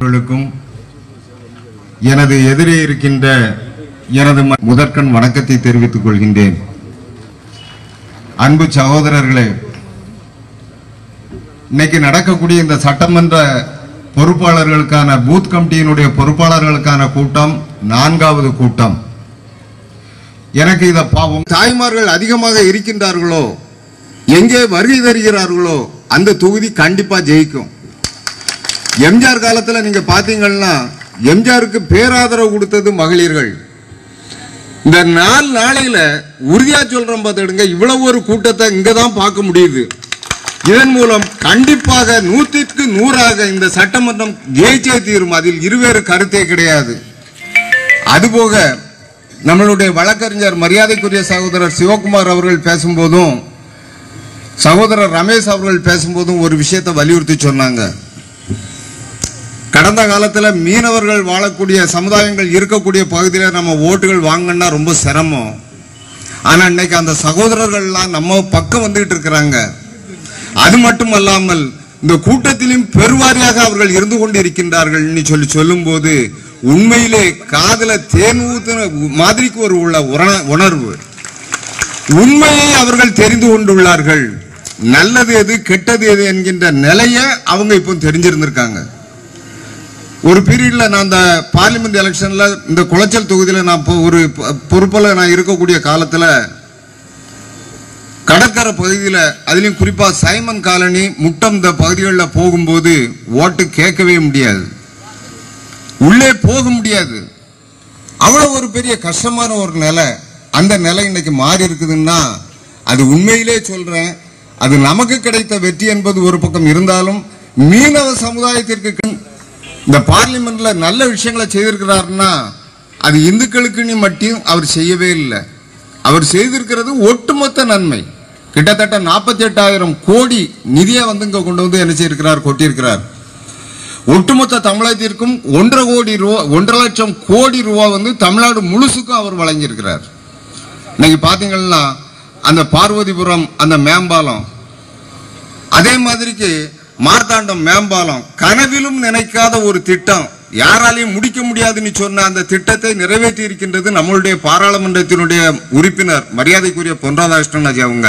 அவர்களுக்கும் எனது எதிரே இருக்கின்ற எனது ம- முதற்கண் வணக்கத்தை தெரிவித்துக் கொள்கின்றேன் அன்பு சகோதரர்களே இன்னைக்கு நடக்கக்கூடிய இந்த சட்டமன்ற பொறுப்பாளர்களுக்கான பூத் கமிட்டியினுடைய பொறுப்பாளர்களுக்கான கூட்டம் நான்காவது கூட்டம் எனக்கு இத பாவம் தாய்மார்கள் அதிகமாக இருக்கின்றார்களோ எங்கே வருகை தருகிறார்களோ அந்த தொகுதி கண்டிப்பா ஜெயிக்கும் எம்ஜிஆர் காலத்துல நீங்க பாத்தீங்கன்னா எம்ஜிஆருக்கு பேராதரவு கொடுத்தது மகளிர்கள் இந்த நாலு நாளையில உறுதியா சொல்றோம் பார்த்துடுங்க இவ்வளவு ஒரு கூட்டத்தை இங்க தான் பார்க்க முடியுது இதன் மூலம் கண்டிப்பாக நூத்திற்கு நூறாக இந்த சட்டமன்றம் ஜெயிச்சே தீரும் அதில் இருவேறு கருத்தே கிடையாது அதுபோக நம்மளுடைய வழக்கறிஞர் மரியாதைக்குரிய சகோதரர் சிவகுமார் அவர்கள் பேசும்போதும் சகோதரர் ரமேஷ் அவர்கள் பேசும்போதும் ஒரு விஷயத்தை வலியுறுத்தி சொன்னாங்க கடந்த காலத்துல மீனவர்கள் வாழக்கூடிய சமுதாயங்கள் இருக்கக்கூடிய பகுதியில நம்ம ஓட்டுகள் வாங்கன்னா ரொம்ப சிரமம் ஆனா இன்னைக்கு அந்த சகோதரர்கள்லாம் நம்ம பக்கம் வந்துகிட்டு இருக்கிறாங்க அது மட்டும் அல்லாமல் இந்த கூட்டத்திலும் பெருவாரியாக அவர்கள் இருந்து கொண்டிருக்கின்றார்கள் சொல்லி சொல்லும்போது உண்மையிலே காதுல தேன் ஊத்துன மாதிரிக்கு ஒரு உள்ள உண- உணர்வு உண்மையை அவர்கள் தெரிந்து கொண்டுள்ளார்கள் நல்லது எது கெட்டது எது என்கின்ற நிலையை அவங்க இப்போ தெரிஞ்சிருந்திருக்காங்க ஒரு பீரியட்ல நான் அந்த பார்லிமெண்ட் எலெக்ஷன்ல இந்த குளச்சல் தொகுதியில நான் இப்போ ஒரு பொ- பொறுப்புல நான் இருக்கக்கூடிய காலத்துல கடற்கரை பகுதியில் அதுலயும் குறிப்பா சைமன் காலனி முட்டம் இந்த பகுதிகளில் போகும்போது ஓட்டு கேட்கவே முடியாது உள்ளே போக முடியாது அவ்வளவு ஒரு பெரிய கஷ்டமான ஒரு நிலை அந்த நிலை இன்னைக்கு மாறி இருக்குதுன்னா அது உண்மையிலே சொல்றேன் அது நமக்கு கிடைத்த வெற்றி என்பது ஒரு பக்கம் இருந்தாலும் மீனவ சமுதாயத்திற்கு கண்- இந்த பார்லிமெண்ட்ல நல்ல விஷயங்களை செய்திருக்கிறாருன்னா அது இந்துக்களுக்குன்னு மட்டும் அவர் செய்யவே இல்லை அவர் செய்திருக்கிறது ஒட்டுமொத்த நன்மை கிட்டத்தட்ட நாற்பத்தி எட்டாயிரம் கோடி நிதியை வந்து இங்க கொண்டு வந்து என்ன செய்திருக்கிறார் கொட்டியிருக்கிறார் ஒட்டுமொத்த தமிழகத்திற்கும் ஒன்றரை கோடி ரூபா ஒன்றரை லட்சம் கோடி ரூபா வந்து தமிழ்நாடு முழுசுக்கும் அவர் வழங்கியிருக்கிறார் இன்னைக்கு பாத்தீங்கன்னா அந்த பார்வதிபுரம் அந்த மேம்பாலம் அதே மாதிரிக்கு மார்த்தாண்டம் மேம்பாலம் கனவிலும் நினைக்காத ஒரு திட்டம் யாராலையும் முடிக்க முடியாதுன்னு சொன்ன அந்த திட்டத்தை நிறைவேற்றி இருக்கின்றது நம்மளுடைய பாராளுமன்றத்தினுடைய உறுப்பினர் மரியாதைக்குரிய பொன் ராதாகிருஷ்ணன் ஐயா அவங்க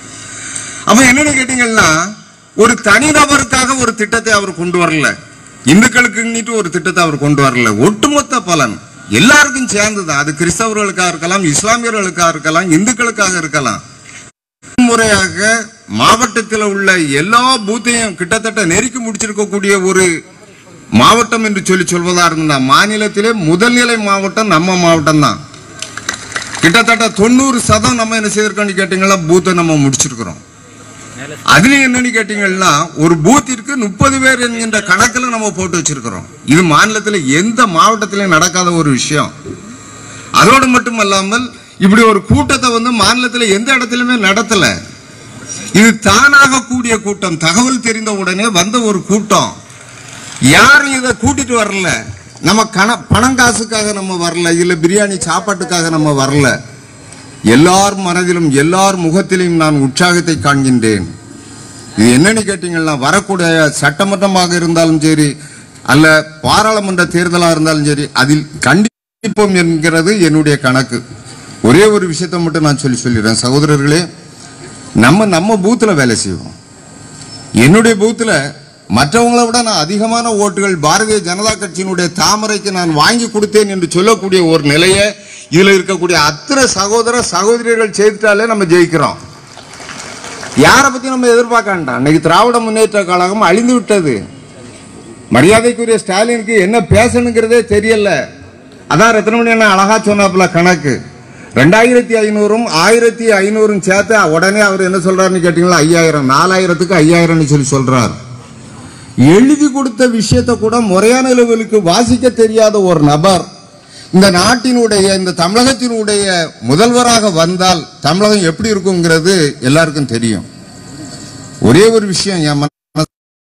அப்ப என்னன்னு கேட்டீங்கன்னா ஒரு தனிநபருக்காக ஒரு திட்டத்தை அவர் கொண்டு வரல இந்துக்களுக்குன்னுட்டு ஒரு திட்டத்தை அவர் கொண்டு வரல ஒட்டுமொத்த பலன் எல்லாருக்கும் சேர்ந்துதான் அது கிறிஸ்தவர்களுக்காக இருக்கலாம் இஸ்லாமியர்களுக்காக இருக்கலாம் இந்துக்களுக்காக இருக்கலாம் முறையாக மாவட்டத்தில் உள்ள எல்லா பூத்தையும் கிட்டத்தட்ட நெருக்கி முடிச்சிருக்கக்கூடிய ஒரு மாவட்டம் என்று சொல்லி சொல்வதா இருந்தா மாநிலத்திலே முதல்நிலை மாவட்டம் நம்ம மாவட்டம் தான் கிட்டத்தட்ட தொண்ணூறு சதம் நம்ம என்ன செய்திருக்கோம்னு கேட்டீங்கன்னா பூத்தை நம்ம முடிச்சிருக்கிறோம் அதுலயும் என்னன்னு கேட்டீங்கன்னா ஒரு பூத்திற்கு முப்பது பேர் என்கின்ற கணக்குல நம்ம போட்டு வச்சிருக்கிறோம் இது மாநிலத்தில் எந்த மாவட்டத்திலும் நடக்காத ஒரு விஷயம் அதோடு மட்டும் அல்லாமல் இப்படி ஒரு கூட்டத்தை வந்து மாநிலத்தில் எந்த இடத்துலயுமே நடத்தல இது தானாக கூடிய கூட்டம் தகவல் தெரிந்த உடனே வந்த ஒரு கூட்டம் யாரும் இதை கூட்டிட்டு வரல நம்ம கண பணம் காசுக்காக நம்ம வரல இல்ல பிரியாணி சாப்பாட்டுக்காக நம்ம வரல எல்லார் மனதிலும் எல்லார் முகத்திலும் நான் உற்சாகத்தை காண்கின்றேன் இது என்னன்னு கேட்டீங்கன்னா வரக்கூடிய சட்டமன்றமாக இருந்தாலும் சரி அல்ல பாராளுமன்ற தேர்தலாக இருந்தாலும் சரி அதில் கண்டிப்போம் என்கிறது என்னுடைய கணக்கு ஒரே ஒரு விஷயத்தை மட்டும் நான் சொல்லி சொல்லிடுறேன் சகோதரர்களே நம்ம நம்ம பூத்துல வேலை செய்வோம் என்னுடைய பூத்துல மற்றவங்களை விட நான் அதிகமான ஓட்டுகள் பாரதிய ஜனதா கட்சியினுடைய தாமரைக்கு நான் வாங்கி கொடுத்தேன் என்று சொல்லக்கூடிய ஒரு நிலையை இதுல இருக்கக்கூடிய அத்தனை சகோதர சகோதரிகள் செய்துட்டாலே நம்ம ஜெயிக்கிறோம் யாரை பத்தி நம்ம எதிர்பார்க்க வேண்டாம் இன்னைக்கு திராவிட முன்னேற்ற கழகம் அழிந்து விட்டது மரியாதைக்குரிய ஸ்டாலினுக்கு என்ன பேசணுங்கிறதே தெரியல அதான் ரத்னமணி அண்ணா அழகா சொன்னாப்புல கணக்கு ரெண்டாயிரத்தி ஐநூறும் ஆயிரத்தி ஐநூறும் சேர்த்து உடனே அவர் என்ன சொல்றாருன்னு கேட்டீங்களா ஐயாயிரம் நாலாயிரத்துக்கு ஐயாயிரம்னு சொல்லி சொல்றார் எழுதி கொடுத்த விஷயத்தை கூட முறையான லெவலுக்கு வாசிக்க தெரியாத ஒரு நபர் இந்த நாட்டினுடைய இந்த தமிழகத்தினுடைய முதல்வராக வந்தால் தமிழகம் எப்படி இருக்குங்கிறது எல்லாருக்கும் தெரியும் ஒரே ஒரு விஷயம் என் மனசுல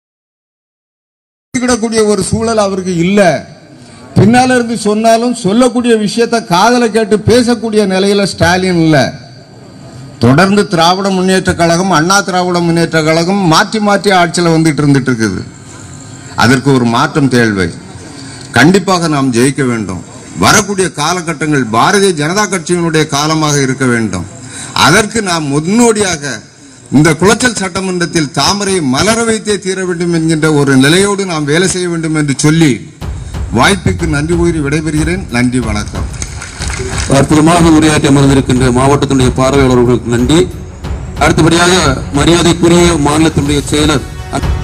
கிடக்கூடிய ஒரு சூழல் அவருக்கு இல்ல பின்னால இருந்து சொன்னாலும் சொல்லக்கூடிய விஷயத்த காதல கேட்டு பேசக்கூடிய நிலையில ஸ்டாலின் இல்ல தொடர்ந்து திராவிட முன்னேற்ற கழகம் அண்ணா திராவிட முன்னேற்ற கழகம் மாற்றி மாற்றி ஆட்சியில் வந்துட்டு இருந்துட்டு இருக்குது அதற்கு ஒரு மாற்றம் தேவை கண்டிப்பாக நாம் ஜெயிக்க வேண்டும் வரக்கூடிய காலகட்டங்கள் பாரதிய ஜனதா கட்சியினுடைய காலமாக இருக்க வேண்டும் அதற்கு நாம் முன்னோடியாக இந்த குளச்சல் சட்டமன்றத்தில் தாமரை மலர வைத்தே தீர வேண்டும் என்கின்ற ஒரு நிலையோடு நாம் வேலை செய்ய வேண்டும் என்று சொல்லி வாய்ப்புக்கு நன்றி கூறி விடைபெறுகிறேன் நன்றி வணக்கம் அற்புதமாக உரையாற்றி அமர்ந்திருக்கின்ற மாவட்டத்தினுடைய பார்வையாளர்களுக்கு நன்றி அடுத்தபடியாக மரியாதைக்குரிய மாநிலத்தினுடைய செயலர்